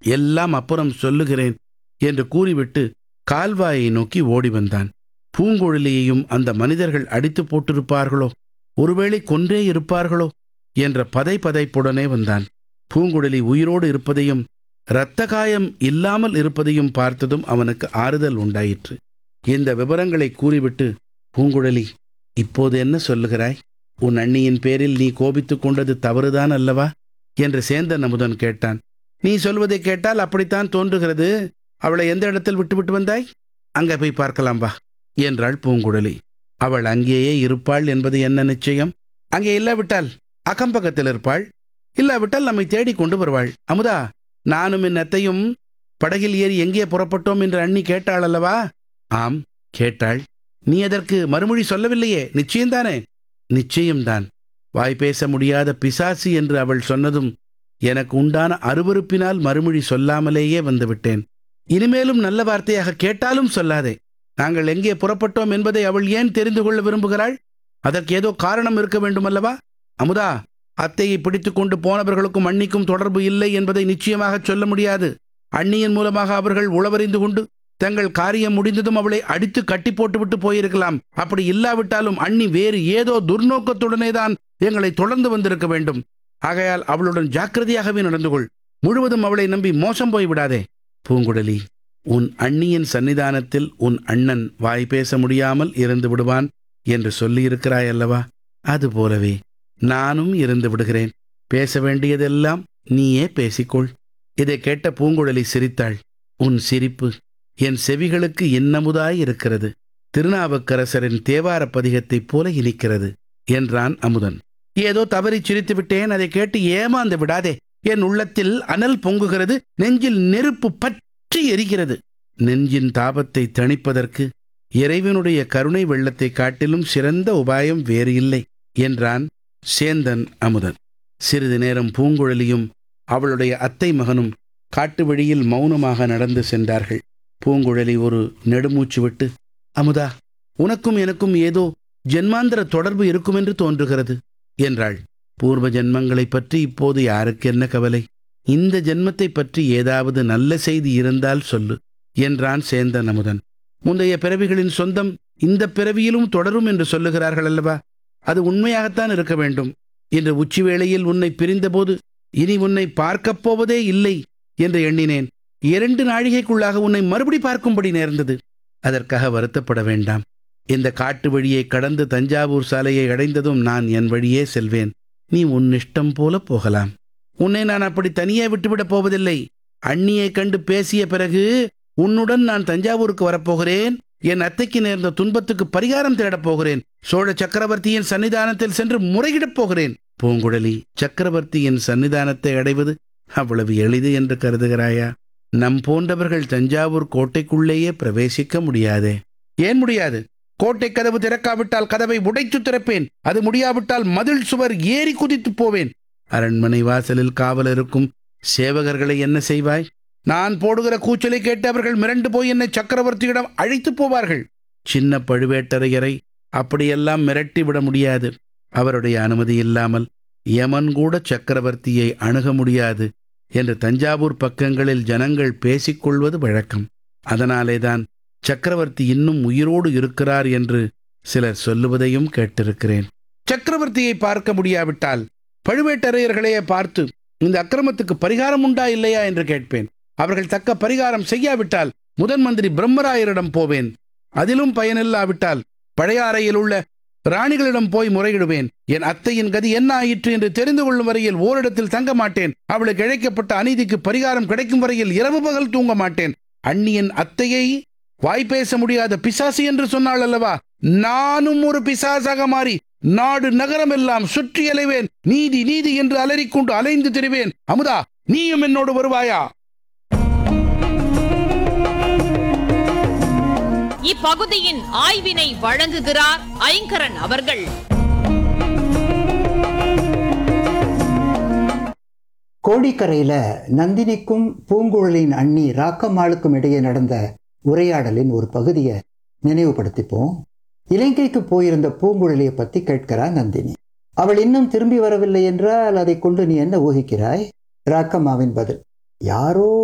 எல்லாம் அப்புறம் சொல்லுகிறேன் என்று கூறிவிட்டு கால்வாயை நோக்கி ஓடி வந்தான் பூங்குழலியையும் அந்த மனிதர்கள் அடித்து போட்டிருப்பார்களோ ஒருவேளை கொன்றே இருப்பார்களோ என்ற பதை பதைப்புடனே வந்தான் பூங்குழலி உயிரோடு இருப்பதையும் இரத்த காயம் இல்லாமல் இருப்பதையும் பார்த்ததும் அவனுக்கு ஆறுதல் உண்டாயிற்று இந்த விவரங்களை கூறிவிட்டு பூங்குழலி இப்போது என்ன சொல்லுகிறாய் உன் அண்ணியின் பேரில் நீ கோபித்துக் கொண்டது தவறுதான் அல்லவா என்று சேந்தன் அமுதன் கேட்டான் நீ சொல்வதை கேட்டால் அப்படித்தான் தோன்றுகிறது அவளை எந்த இடத்தில் விட்டுவிட்டு வந்தாய் அங்கே போய் பார்க்கலாம் வா என்றாள் பூங்குழலி அவள் அங்கேயே இருப்பாள் என்பது என்ன நிச்சயம் அங்கே இல்லாவிட்டால் அக்கம்பக்கத்தில் இருப்பாள் இல்லாவிட்டால் நம்மை தேடிக் கொண்டு வருவாள் அமுதா நானும் என் அத்தையும் படகில் ஏறி எங்கே புறப்பட்டோம் என்று அண்ணி கேட்டாள் அல்லவா ஆம் கேட்டாள் நீ அதற்கு மறுமொழி சொல்லவில்லையே நிச்சயம்தானே நிச்சயம்தான் வாய் பேச முடியாத பிசாசு என்று அவள் சொன்னதும் எனக்கு உண்டான அருவருப்பினால் மறுமொழி சொல்லாமலேயே வந்துவிட்டேன் இனிமேலும் நல்ல வார்த்தையாக கேட்டாலும் சொல்லாதே நாங்கள் எங்கே புறப்பட்டோம் என்பதை அவள் ஏன் தெரிந்து கொள்ள விரும்புகிறாள் அதற்கு ஏதோ காரணம் இருக்க வேண்டுமல்லவா அமுதா அத்தையை பிடித்துக் கொண்டு போனவர்களுக்கும் அண்ணிக்கும் தொடர்பு இல்லை என்பதை நிச்சயமாக சொல்ல முடியாது அண்ணியின் மூலமாக அவர்கள் உளவறிந்து கொண்டு தங்கள் காரியம் முடிந்ததும் அவளை அடித்து கட்டி போட்டுவிட்டு போயிருக்கலாம் அப்படி இல்லாவிட்டாலும் அண்ணி வேறு ஏதோ துர்நோக்கத்துடனே தான் எங்களை தொடர்ந்து வந்திருக்க வேண்டும் ஆகையால் அவளுடன் ஜாக்கிரதையாகவே நடந்து கொள் முழுவதும் அவளை நம்பி மோசம் போய் விடாதே பூங்குழலி உன் அண்ணியின் சன்னிதானத்தில் உன் அண்ணன் வாய் பேச முடியாமல் இருந்து விடுவான் என்று சொல்லியிருக்கிறாய் அல்லவா அதுபோலவே நானும் இருந்து விடுகிறேன் பேச வேண்டியதெல்லாம் நீயே பேசிக்கொள் இதை கேட்ட பூங்குழலி சிரித்தாள் உன் சிரிப்பு என் செவிகளுக்கு இன்னமுதாய் இருக்கிறது திருநாவுக்கரசரின் தேவார பதிகத்தைப் போல இனிக்கிறது என்றான் அமுதன் ஏதோ தவறிச் சிரித்து விட்டேன் அதை கேட்டு ஏமாந்து விடாதே என் உள்ளத்தில் அனல் பொங்குகிறது நெஞ்சில் நெருப்பு பற்றி எரிகிறது நெஞ்சின் தாபத்தை தணிப்பதற்கு இறைவனுடைய கருணை வெள்ளத்தை காட்டிலும் சிறந்த உபாயம் வேறு இல்லை என்றான் சேந்தன் அமுதன் சிறிது நேரம் பூங்குழலியும் அவளுடைய அத்தை மகனும் காட்டு வழியில் மௌனமாக நடந்து சென்றார்கள் பூங்குழலி ஒரு நெடுமூச்சு விட்டு அமுதா உனக்கும் எனக்கும் ஏதோ ஜென்மாந்திர தொடர்பு இருக்கும் என்று தோன்றுகிறது என்றாள் பூர்வ ஜென்மங்களைப் பற்றி இப்போது யாருக்கு என்ன கவலை இந்த ஜென்மத்தை பற்றி ஏதாவது நல்ல செய்தி இருந்தால் சொல்லு என்றான் சேந்தன் அமுதன் முந்தைய பிறவிகளின் சொந்தம் இந்த பிறவியிலும் தொடரும் என்று சொல்லுகிறார்கள் அல்லவா அது உண்மையாகத்தான் இருக்க வேண்டும் இன்று உச்சி வேளையில் உன்னை பிரிந்தபோது இனி உன்னை பார்க்கப் போவதே இல்லை என்று எண்ணினேன் இரண்டு நாழிகைக்குள்ளாக உன்னை மறுபடி பார்க்கும்படி நேர்ந்தது அதற்காக வருத்தப்பட வேண்டாம் இந்த காட்டு வழியை கடந்து தஞ்சாவூர் சாலையை அடைந்ததும் நான் என் வழியே செல்வேன் நீ உன் இஷ்டம் போல போகலாம் உன்னை நான் அப்படி தனியே விட்டுவிடப் போவதில்லை அண்ணியை கண்டு பேசிய பிறகு உன்னுடன் நான் தஞ்சாவூருக்கு வரப்போகிறேன் என் அத்தைக்கு நேர்ந்த துன்பத்துக்கு பரிகாரம் தேடப் போகிறேன் சோழ சக்கரவர்த்தியின் சன்னிதானத்தில் சென்று முறையிடப் போகிறேன் பூங்குழலி சக்கரவர்த்தியின் சன்னிதானத்தை அடைவது அவ்வளவு எளிது என்று கருதுகிறாயா நம் போன்றவர்கள் தஞ்சாவூர் கோட்டைக்குள்ளேயே பிரவேசிக்க முடியாதே ஏன் முடியாது கோட்டை கதவு திறக்காவிட்டால் கதவை உடைத்து திறப்பேன் அது முடியாவிட்டால் மதில் சுவர் ஏறி குதித்து போவேன் அரண்மனை வாசலில் காவல் இருக்கும் சேவகர்களை என்ன செய்வாய் நான் போடுகிற கூச்சலை கேட்டு அவர்கள் மிரண்டு போய் என்னை சக்கரவர்த்தியிடம் அழைத்து போவார்கள் சின்ன பழுவேட்டரையரை அப்படியெல்லாம் மிரட்டி விட முடியாது அவருடைய அனுமதி இல்லாமல் யமன் கூட சக்கரவர்த்தியை அணுக முடியாது என்று தஞ்சாவூர் பக்கங்களில் ஜனங்கள் பேசிக்கொள்வது வழக்கம் அதனாலேதான் சக்கரவர்த்தி இன்னும் உயிரோடு இருக்கிறார் என்று சிலர் சொல்லுவதையும் கேட்டிருக்கிறேன் சக்கரவர்த்தியை பார்க்க முடியாவிட்டால் பழுவேட்டரையர்களையே பார்த்து இந்த அக்கிரமத்துக்கு பரிகாரம் உண்டா இல்லையா என்று கேட்பேன் அவர்கள் தக்க பரிகாரம் செய்யாவிட்டால் முதன் மந்திரி பிரம்மராயரிடம் போவேன் அதிலும் பயனில்லாவிட்டால் பழையாறையில் உள்ள ராணிகளிடம் போய் முறையிடுவேன் என் அத்தையின் கதி என்ன ஆயிற்று என்று தெரிந்து கொள்ளும் வரையில் ஓரிடத்தில் தங்க மாட்டேன் அவளுக்கு இழைக்கப்பட்ட அநீதிக்கு பரிகாரம் கிடைக்கும் வரையில் இரவு பகல் தூங்க மாட்டேன் அண்ணியின் அத்தையை வாய் பேச முடியாத பிசாசு என்று சொன்னாள் அல்லவா நானும் ஒரு பிசாசாக மாறி நாடு நகரம் எல்லாம் சுற்றி அலைவேன் நீதி நீதி என்று அலறிக்கொண்டு அலைந்து திரிவேன் அமுதா நீயும் என்னோடு வருவாயா இப்பகுதியின் ஆய்வினை வழங்குகிறார் ஐங்கரன் அவர்கள் கோடிக்கரையில நந்தினிக்கும் பூங்குழலின் அண்ணி ராக்கம்மாளுக்கும் இடையே நடந்த உரையாடலின் ஒரு பகுதியை நினைவுபடுத்திப்போம் இலங்கைக்கு போயிருந்த பூங்குழலியை பத்தி கேட்கிறா நந்தினி அவள் இன்னும் திரும்பி வரவில்லை என்றால் அதை கொண்டு நீ என்ன ஊகிக்கிறாய் ராக்கம்மாவின் பதில் யாரோ